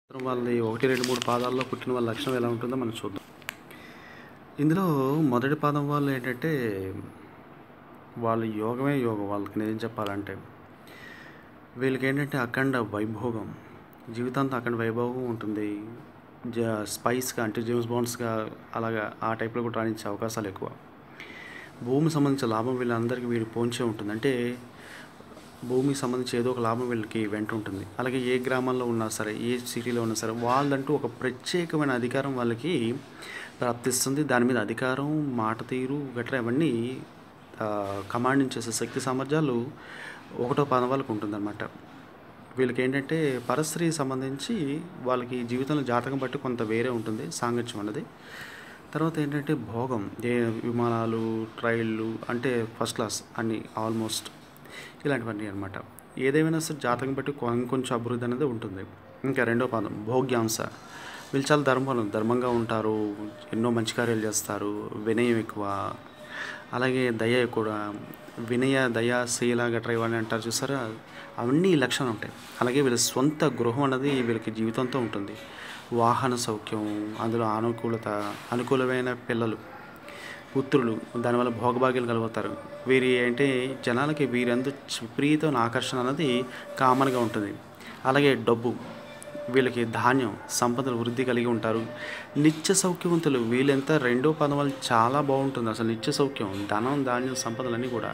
వాళ్ళది ఒకటి రెండు మూడు పాదాల్లో పుట్టిన వాళ్ళ లక్షణం ఎలా ఉంటుందో మనం చూద్దాం ఇందులో మొదటి పాదం వాళ్ళు ఏంటంటే వాళ్ళ యోగమే యోగం వాళ్ళకి నేను చెప్పాలంటే వీళ్ళకి ఏంటంటే అఖండ వైభోగం జీవితాంతం అఖండ వైభోగం ఉంటుంది జ స్పైస్గా అంటే జేమ్స్ బాండ్స్గా అలాగా ఆ టైప్లో కూడా రాణించే అవకాశాలు ఎక్కువ భూమి సంబంధించిన లాభం వీళ్ళందరికీ వీడి పోంచే ఉంటుంది అంటే భూమికి సంబంధించి ఏదో ఒక లాభం వీళ్ళకి వెంట ఉంటుంది అలాగే ఏ గ్రామంలో ఉన్నా సరే ఏ సిటీలో ఉన్నా సరే వాళ్ళంటూ ఒక ప్రత్యేకమైన అధికారం వాళ్ళకి ప్రాప్తిస్తుంది దాని మీద అధికారం మాట తీరు గట్రా ఇవన్నీ కమాండింగ్ చేసే శక్తి సామర్థ్యాలు ఒకటో పదం వాళ్ళకు ఉంటుందన్నమాట వీళ్ళకి ఏంటంటే పరస్త్రీ సంబంధించి వాళ్ళకి జీవితంలో జాతకం బట్టి కొంత వేరే ఉంటుంది సాంగత్యం అన్నది తర్వాత ఏంటంటే భోగం ఏ విమానాలు ట్రైళ్ళు అంటే ఫస్ట్ క్లాస్ అన్నీ ఆల్మోస్ట్ ఇలాంటివన్నీ అనమాట ఏదేమైనా సరే జాతకం బట్టి కొం- కొంచెం అభివృద్ధి అనేది ఉంటుంది ఇంకా రెండో పదం భోగ్యాంశ వీళ్ళు చాలా ధర్మం ధర్మంగా ఉంటారు ఎన్నో మంచి కార్యాలు చేస్తారు వినయం ఎక్కువ అలాగే దయ కూడా వినయ దయ శీల గట్రా ఇవన్నీ అంటారు చూసారా అవన్నీ ఈ లక్షణాలు ఉంటాయి అలాగే వీళ్ళ సొంత గృహం అన్నది వీళ్ళకి జీవితంతో ఉంటుంది వాహన సౌఖ్యం అందులో అనుకూలత అనుకూలమైన పిల్లలు పుత్రులు దానివల్ల భోగభాగ్యాలు కలుగుతారు వీరి అంటే జనాలకి వీరందు విపరీతమైన ఆకర్షణ అనేది కామన్గా ఉంటుంది అలాగే డబ్బు వీళ్ళకి ధాన్యం సంపదలు వృద్ధి కలిగి ఉంటారు నిత్య సౌఖ్యవంతులు వీళ్ళంతా రెండో పదం వాళ్ళు చాలా బాగుంటుంది అసలు నిత్య సౌఖ్యం ధనం ధాన్యం సంపదలన్నీ కూడా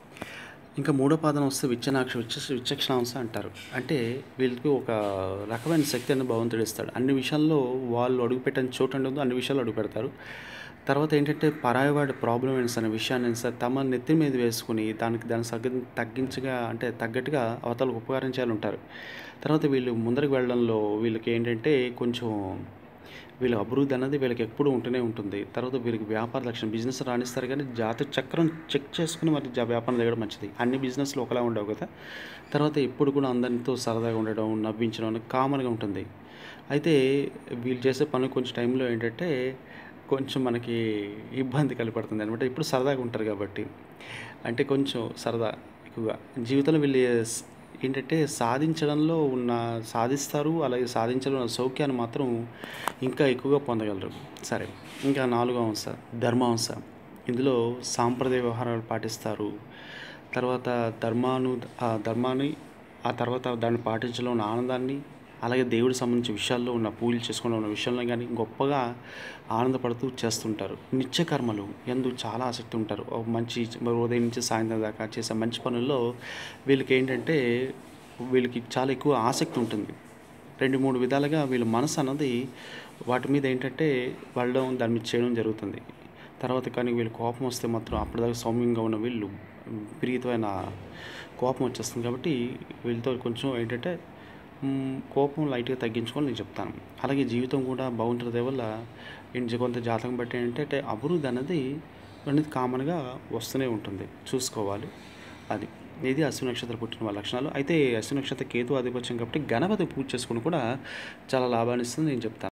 ఇంకా మూడో పాదం వస్తే విచ్చనాక్ష విచ్చ విచక్షణాంశ అంటారు అంటే వీళ్ళకి ఒక రకమైన శక్తి అనేది భగవంతుడు ఇస్తాడు అన్ని విషయాల్లో వాళ్ళు అడుగుపెట్టని చోటు ఉండదు అన్ని విషయాలు అడుగు పెడతారు తర్వాత ఏంటంటే పరాయవాడి ప్రాబ్లం అయిన సరే విషయాన్ని అయినా సరే తమ నెత్తి మీద వేసుకుని దానికి దాన్ని సగ్గ తగ్గించగా అంటే తగ్గట్టుగా అవతలకు ఉపకారం చేయాలి ఉంటారు తర్వాత వీళ్ళు ముందరికి వెళ్ళడంలో వీళ్ళకి ఏంటంటే కొంచెం వీళ్ళ అభివృద్ధి అనేది వీళ్ళకి ఎప్పుడూ ఉంటూనే ఉంటుంది తర్వాత వీళ్ళకి వ్యాపార లక్షణం బిజినెస్ రాణిస్తారు కానీ జాతక చక్రం చెక్ చేసుకుని మరి జా- వ్యాపారం దిగడం మంచిది అన్ని బిజినెస్లు ఒకలా ఉండవు కదా తర్వాత ఎప్పుడు కూడా అందరితో సరదాగా ఉండడం నవ్వించడం అనేది కామన్గా ఉంటుంది అయితే వీళ్ళు చేసే పని కొంచెం టైంలో ఏంటంటే కొంచెం మనకి ఇబ్బంది కలిపడుతుంది అనమాట ఇప్పుడు సరదాగా ఉంటారు కాబట్టి అంటే కొంచెం సరదా ఎక్కువగా జీవితంలో వీళ్ళు స్- ఏంటంటే సాధించడంలో ఉన్న సాధిస్తారు అలాగే సాధించడంలో ఉన్న సౌఖ్యాన్ని మాత్రం ఇంకా ఎక్కువగా పొందగలరు సరే ఇంకా నాలుగో అంశ ధర్మాంశ ఇందులో సాంప్రదాయ వ్యవహారాలు పాటిస్తారు తర్వాత ధర్మాను ఆ ధర్మాన్ని ఆ తర్వాత దాన్ని పాటించడంలో ఉన్న ఆనందాన్ని అలాగే దేవుడికి సంబంధించిన విషయాల్లో ఉన్న పూజలు చేసుకోవడం ఉన్న విషయంలో కానీ గొప్పగా ఆనందపడుతూ చేస్తుంటారు నిత్య కర్మలు ఎందు చాలా ఆసక్తి ఉంటారు ఒక మంచి మరి ఉదయం నుంచి సాయంత్రం దాకా చేసే మంచి పనుల్లో వీళ్ళకి ఏంటంటే వీళ్ళకి చాలా ఎక్కువ ఆసక్తి ఉంటుంది రెండు మూడు విధాలుగా వీళ్ళ మనసు అన్నది వాటి మీద ఏంటంటే వెళ్ళడం దాని మీద చేయడం జరుగుతుంది తర్వాత కానీ వీళ్ళు కోపం వస్తే మాత్రం అప్పటిదాకా సౌమ్యంగా ఉన్న వీళ్ళు విపరీతమైన కోపం వచ్చేస్తుంది కాబట్టి వీళ్ళతో కొంచెం ఏంటంటే మ్, కోపం లైట్గా తగ్గించుకొని నేను చెప్తాను అలాగే జీవితం కూడా బాగుంటుంది వల్ల ఏంటి కొంత జాతకం బట్టి ఏంటంటే అభివృద్ధి అనేది అనేది కామన్గా వస్తూనే ఉంటుంది చూసుకోవాలి అది ఇది అశ్విని నక్షత్రం పుట్టిన వాళ్ళ లక్షణాలు అయితే అశ్విని నక్షత్ర కేతు ఆధిపత్యం కాబట్టి గణపతి పూజ చేసుకుని కూడా చాలా లాభాన్ని ఇస్తుంది నేను చెప్తాను